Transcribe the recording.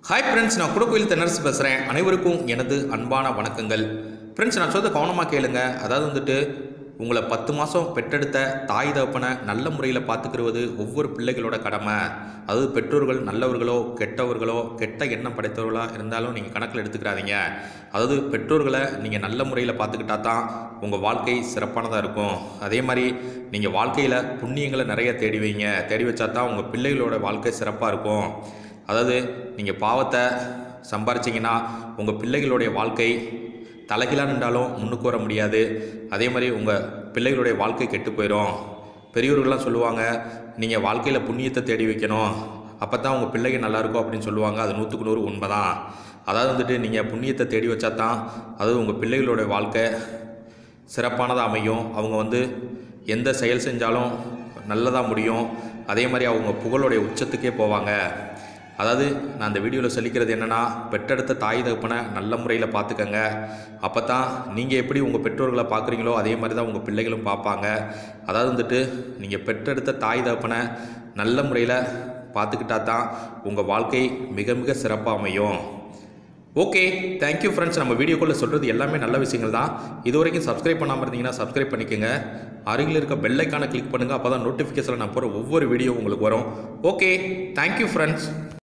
hi friends நான் குடக்கோயில் தென்னரசு பேசுகிறேன் அனைவருக்கும் எனது அன்பான வணக்கங்கள் ஃப்ரெண்ட்ஸ் நான் சொல்றதை கவனமாக கேளுங்க அதாவது வந்துட்டு உங்களை பத்து மாதம் பெற்றெடுத்த தாய் தகப்பனை நல்ல முறையில் பார்த்துக்கிறது ஒவ்வொரு பிள்ளைகளோட கடமை அதாவது பெற்றோர்கள் நல்லவர்களோ கெட்டவர்களோ கெட்ட எண்ணம் படைத்தவர்களாக இருந்தாலும் நீங்கள் கணக்கில் எடுத்துக்கிறாதீங்க அதாவது பெற்றோர்களை நீங்கள் நல்ல முறையில் பார்த்துக்கிட்டா தான் உங்கள் வாழ்க்கை சிறப்பானதாக இருக்கும் அதே மாதிரி நீங்கள் வாழ்க்கையில் புண்ணியங்களை நிறைய தேடி வைங்க தேடி வச்சா தான் உங்கள் பிள்ளைகளோட வாழ்க்கை சிறப்பாக இருக்கும் அதாவது நீங்கள் பாவத்தை சம்பாரிச்சிங்கன்னா உங்கள் பிள்ளைகளுடைய வாழ்க்கை தலைகீழாக நின்றாலும் முன்னுக்கு வர முடியாது அதே மாதிரி உங்கள் பிள்ளைகளுடைய வாழ்க்கை கெட்டு போயிடும் பெரியவர்கள்லாம் சொல்லுவாங்க நீங்கள் வாழ்க்கையில் புண்ணியத்தை தேடி வைக்கணும் அப்போ தான் உங்கள் பிள்ளைங்க நல்லா இருக்கும் அப்படின்னு சொல்லுவாங்க அது நூற்றுக்கு நூறு உண்மை தான் அதாவது வந்துட்டு நீங்கள் புண்ணியத்தை தேடி வச்சா தான் அதாவது உங்கள் பிள்ளைகளுடைய வாழ்க்கை சிறப்பானதாக அமையும் அவங்க வந்து எந்த செயல் செஞ்சாலும் நல்லதாக முடியும் அதே மாதிரி அவங்க புகழுடைய உச்சத்துக்கே போவாங்க அதாவது நான் அந்த வீடியோவில் சொல்லிக்கிறது என்னென்னா பெற்றெடுத்த தாய் தகப்பனை நல்ல முறையில் பார்த்துக்கங்க அப்போ தான் நீங்கள் எப்படி உங்கள் பெற்றோர்களை பார்க்குறீங்களோ அதே மாதிரி தான் உங்கள் பிள்ளைகளும் பார்ப்பாங்க அதாவது வந்துட்டு நீங்கள் பெற்றெடுத்த தாய் தகப்பனை நல்ல முறையில் பார்த்துக்கிட்டா தான் உங்கள் வாழ்க்கை மிக மிக சிறப்பாக அமையும் ஓகே தேங்க்யூ ஃப்ரெண்ட்ஸ் நம்ம வீடியோக்குள்ளே சொல்கிறது எல்லாமே நல்ல விஷயங்கள் தான் இது வரைக்கும் சப்ஸ்கிரைப் பண்ணாமல் இருந்தீங்கன்னா சப்ஸ்கிரைப் பண்ணிக்கோங்க அருகில் இருக்க பெல்லைக்கான கிளிக் பண்ணுங்கள் அப்போ தான் நோட்டிஃபிகேஷனில் நான் போகிற ஒவ்வொரு வீடியோ உங்களுக்கு வரும் ஓகே தேங்க்யூ ஃப்ரெண்ட்ஸ்